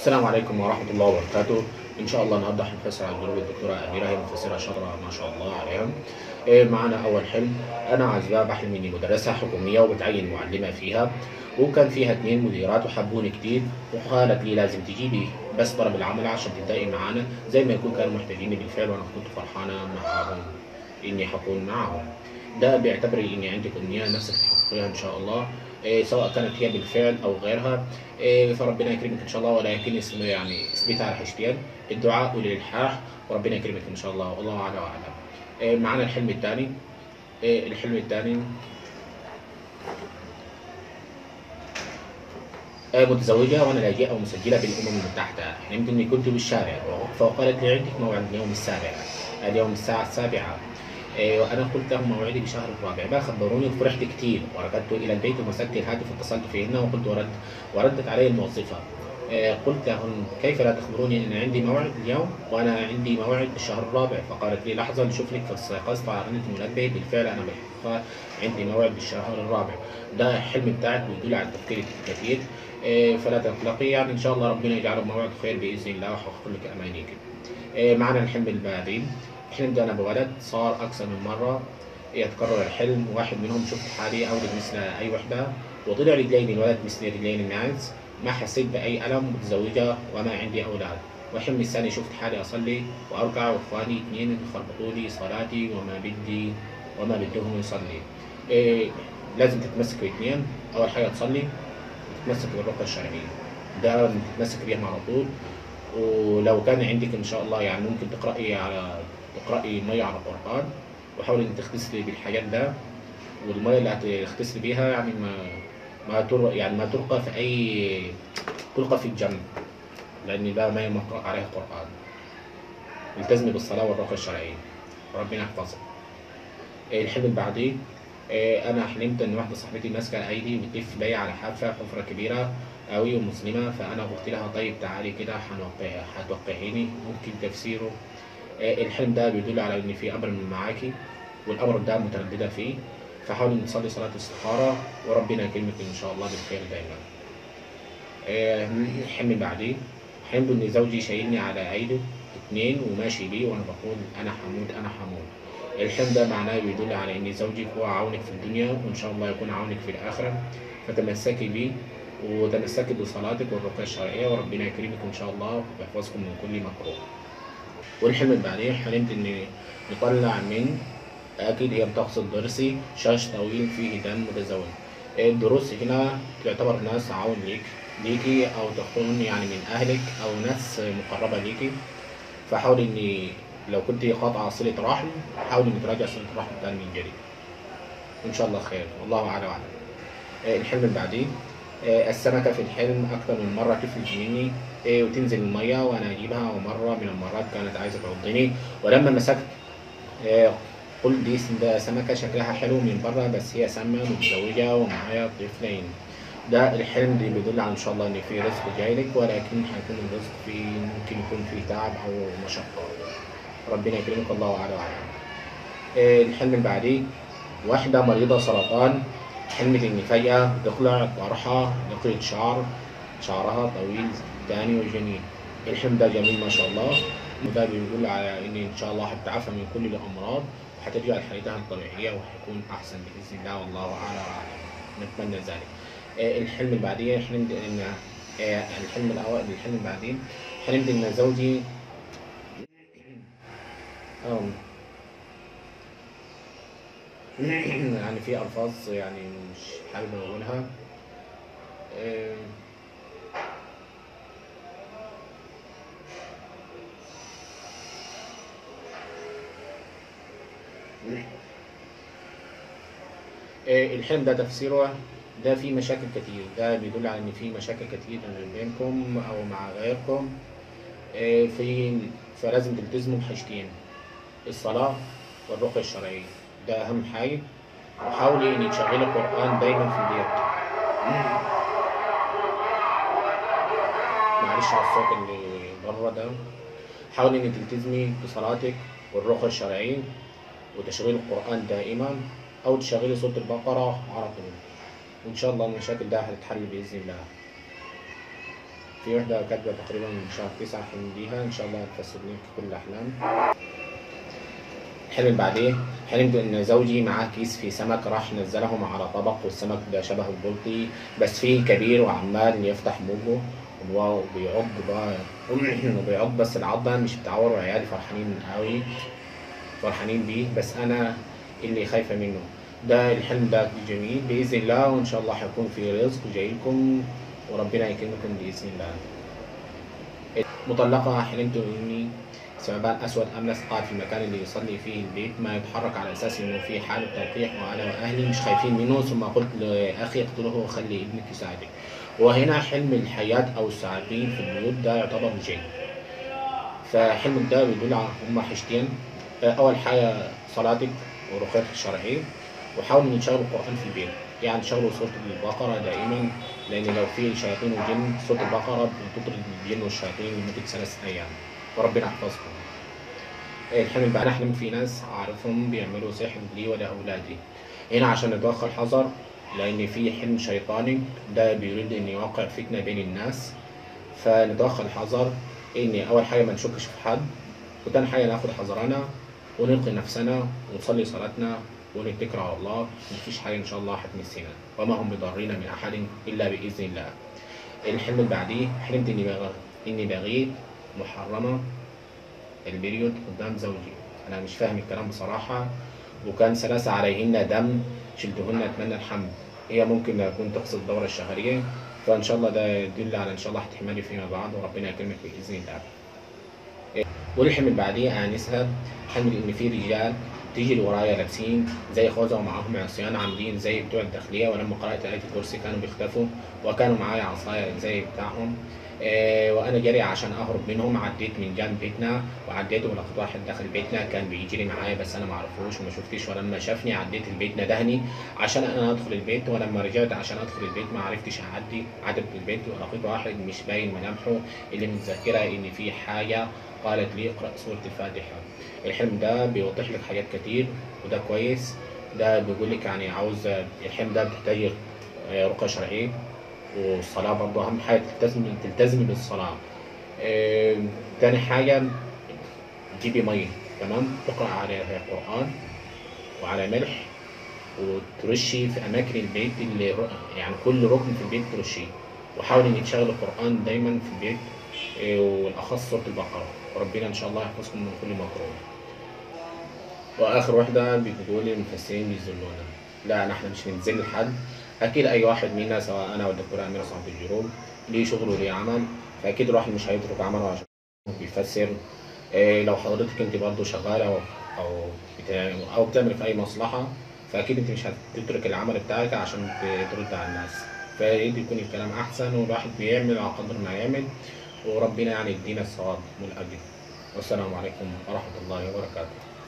السلام عليكم ورحمة الله وبركاته إن شاء الله النهاردة هنفسر عن جنوب الدكتورة أميرة هي مفسرة شاطرة ما شاء الله عليها إيه معنا أول حلم أنا عزباء بحلم إني مدرسة حكومية وبتعين معلمة فيها وكان فيها اتنين مديرات وحبوني كتير وقالت لي لازم تجيبي بسطرة بالعمل عشان تبدأي معانا زي ما يكون كانوا محتاجيني بالفعل وأنا كنت فرحانة معاهم إني حكون معاهم ده بيعتبري إني عندك أمنية نفسك تحققيها إن شاء الله إيه سواء كانت هي بالفعل أو غيرها إيه فربنا يكرمك ان شاء الله ولكن اسم يعني اثبتها على حاجتين الدعاء والالحاح وربنا يكرمك ان شاء الله والله اعلى واعلم إيه معنا الحلم الثاني إيه الحلم الثاني إيه متزوجة وأنا لاجئة ومسجلة بالأمم المتحدة حلمت إني كنت بالشارع فقالت لي عندك موعد اليوم السابع اليوم الساعة السابعة إيه وأنا قلت لهم موعدي بشهر الرابع ما خبروني وفرحت كثير وركضت إلى البيت ومسكت الهاتف واتصلت فيهن وقلت ورد وردت علي الموظفة إيه قلت لهم كيف لا تخبروني أن عندي موعد اليوم وأنا عندي موعد بالشهر الرابع فقالت لي لحظة نشوف لك فاستيقظت على رنة المنبه بالفعل أنا بالحقيقة عندي موعد بالشهر الرابع ده الحلم بتاعك بيدل على التفكير الكثير إيه فلا تقلقي يعني إن شاء الله ربنا يجعله موعد خير بإذن الله ويحقق لك أمانيك إيه معنا الحلم البعدين الحلم ده أنا بولد صار أكثر من مرة يتكرر الحلم واحد منهم شفت حالي أولد مثل أي وحدة وطلع رجلين الولد مثل رجلين الناس ما حسيت بأي ألم متزوجة وما عندي أولاد والحلم الثاني شفت حالي أصلي وأركع وإخواني اثنين يخربطوا لي صلاتي وما بدي وما بدهم يصلي إيه لازم تتمسك باثنين أول حاجة تصلي تتمسك بالرقية الشرعية ده تتمسك بيهم على طول ولو كان عندك إن شاء الله يعني ممكن تقرأي على تقرأي مية على القرآن وحاولي إنك تغتسلي بالحاجات ده والمية اللي هتغتسلي بيها يعني ما ما تر يعني ما تلقى في أي تلقى في الجنة لأن ده مية مقرأ عليها قرآن التزمي بالصلاة والرقية الشرعية ربنا يحفظك الحلم اللي بعديه أنا حلمت إن واحدة صاحبتي ماسكة أيدي وبتلف بيا على حافة حفرة كبيرة أوي ومسلمة فأنا قلت لها طيب تعالي كده هنوقعها هتوقعيني ممكن تفسيره الحلم ده بيدل على ان في امر من معاكي والامر ده متردده فيه فحاولي نصلي صلاه الاستخاره وربنا يكرمك ان شاء الله بالخير دايما. الحلم بعديه حلمت ان زوجي شايلني على ايده اتنين وماشي بيه وانا بقول انا حمود انا حمود. الحلم ده معناه بيدل على ان زوجك هو عونك في الدنيا وان شاء الله يكون عونك في الاخره فتمسكي بيه وتمسكي بصلاتك والرقيه الشرعيه وربنا يكرمك ان شاء الله ويحفظكم من كل مكروه. والحلم اللي بعديه حلمت اني نطلع من اكيد هي بتقصد ضرسي شاش طويل فيه دم متزوج الضروس هنا تعتبر ناس عون ليك ليكي او تكون يعني من اهلك او ناس مقربه ليكي فحاولي اني لو كنت قاطعه صله رحم حاولي انك تراجع صله الرحم تاني من جديد ان شاء الله خير والله اعلم واعلم الحلم اللي بعديه السمكة في الحلم أكثر من مرة تفلت مني وتنزل المية وأنا أجيبها ومرة من المرات كانت عايزة تعضني ولما مسكت قلت دي ده سمكة شكلها حلو من بره بس هي سامة متزوجة ومعايا طفلين ده الحلم دي بيدل على إن شاء الله إن في رزق جاي لك ولكن هيكون الرزق فيه ممكن يكون فيه تعب أو مشقة ربنا يكرمك الله أعلى وأعلم الحلم اللي بعديه واحدة مريضة سرطان حلمت إن فجأة تطلع طرحة نقية شعر شعرها طويل تاني وجميل الحلم ده جميل ما شاء الله وده بيقول على إن إن شاء الله هتتعافى من كل الأمراض وهترجع لحالتها الطبيعية وهيكون أحسن بإذن الله والله أعلى وأعلم نتمنى ذلك الحلم اللي بعديه حلمت إن الحلم الأول الحلم اللي بعدين حلمت إن زوجي يعني في ألفاظ يعني مش حابب أقولها الحلم ده تفسيره ده فيه مشاكل كتير ده بيدل على ان في مشاكل كتير بينكم او مع غيركم في فلازم تلتزموا بحاجتين الصلاة والرقية الشرعية ده أهم حاجة وحاولي إنك تشغلي القرآن دايما في البيت معلش على الصوت اللي بره ده حاولي إنك تلتزمي بصلاتك والرقية الشرعية وتشغيل القرآن دائما أو تشغلي سورة البقرة على طول وإن شاء الله المشاكل ده هتتحل بإذن الله في واحدة كاتبة تقريبا من شهر تسعة حلم بيها إن شاء الله هتفسر لك كل الأحلام الحلم اللي بعديه حلمت ان زوجي معاه كيس فيه سمك راح نزلهم على طبق والسمك ده شبه البلطي بس فيه كبير وعمال يفتح بوقه وبيعض بقى وبيعض بس العضة مش بتعور وعيالي فرحانين قوي فرحانين بيه بس انا اللي خايفة منه ده الحلم ده جميل بإذن الله وإن شاء الله هيكون في رزق جاي لكم وربنا يكرمكم بإذن الله مطلقة حلمت إني ثعبان أسود أملس قاعد في المكان اللي يصلي فيه البيت ما يتحرك على أساس إنه في حالة توقيع وأنا وأهلي مش خايفين منه ثم قلت لأخي اقتله وخلي ابنك يساعدك وهنا حلم الحياة أو الثعابين في البيوت ده يعتبر جن فحلم ده بيدل على هما حاجتين أول حاجة صلاتك ورقيتك الشرعية وحاولوا إن تشغلوا القرآن في البيت يعني شغلوا سورة البقرة دائما لأن لو في شياطين وجن سورة البقرة بتطرد الجن والشياطين لمدة ثلاث أيام وربنا يحفظكم الحلم بقى نحلم في ناس أعرفهم بيعملوا سحر لي ولأولادي هنا عشان نتوخى الحذر لأن في حلم شيطاني ده بيريد إن يوقع فتنة بين الناس فنتوخى الحذر إن أول حاجة ما نشكش في حد وتاني حاجة ناخد حذرنا ونلقي نفسنا ونصلي صلاتنا ونتكل على الله مفيش حاجة إن شاء الله هتمسنا وما هم بضارين من أحد إلا بإذن الله الحلم اللي بعديه حلمت إني بغ... إني بغيت محرمة البريود قدام زوجي أنا مش فاهم الكلام بصراحة وكان سلاسة عليهن دم شلتهن أتمنى الحمد هي ممكن تكون تقصد الدورة الشهرية فإن شاء الله ده يدل على إن شاء الله هتحملي فيما بعد وربنا يكرمك بإذن الله والحلم اللي بعديه آنسها حلم إن في رجال تيجي ورايا لابسين زي خوذة ومعاهم عصيان عاملين زي بتوع الداخلية ولما قرأت آية الكرسي كانوا بيختفوا وكانوا معايا عصاية زي بتاعهم آه وانا جاري عشان اهرب منهم عديت من جنب بيتنا وعديت ولقيت واحد داخل بيتنا كان بيجري معايا بس انا ما اعرفوش وما شفتش ولما شافني عديت البيت ندهني عشان انا ادخل البيت ولما رجعت عشان ادخل البيت ما عرفتش اعدي عدت البيت ولقيت واحد مش باين ملامحه اللي متذكره ان في حاجه قالت لي اقرا سوره الفاتحه الحلم ده بيوضح لك حاجات كتير وده كويس ده بيقول لك يعني عاوز الحلم ده بتحتاج رقيه شرعيه والصلاة برضه أهم حاجة تلتزم تلتزمي بالصلاة. آه، تاني حاجة جيبي مية تمام تقرأ عليها قرآن وعلى ملح وترشي في أماكن البيت اللي يعني كل ركن في البيت ترشيه وحاولي إنك تشغلي القرآن دايما في البيت آه، والأخص سورة البقرة وربنا إن شاء الله يحفظكم من كل مكروه. وآخر واحدة بتقول المفسرين بيذلونا. لا نحن مش بنذل حد اكيد اي واحد منا سواء انا والدكتور امير صاحب الجروب ليه شغل وليه عمل فاكيد الواحد مش هيترك عمله عشان بيفسر إيه لو حضرتك انت برضه شغاله او او بتاع او بتعمل في اي مصلحه فاكيد انت مش هتترك العمل بتاعك عشان ترد على الناس فياريت يكون الكلام احسن والواحد بيعمل على قدر ما يعمل وربنا يعني يدينا الثواب والاجر والسلام عليكم ورحمه الله وبركاته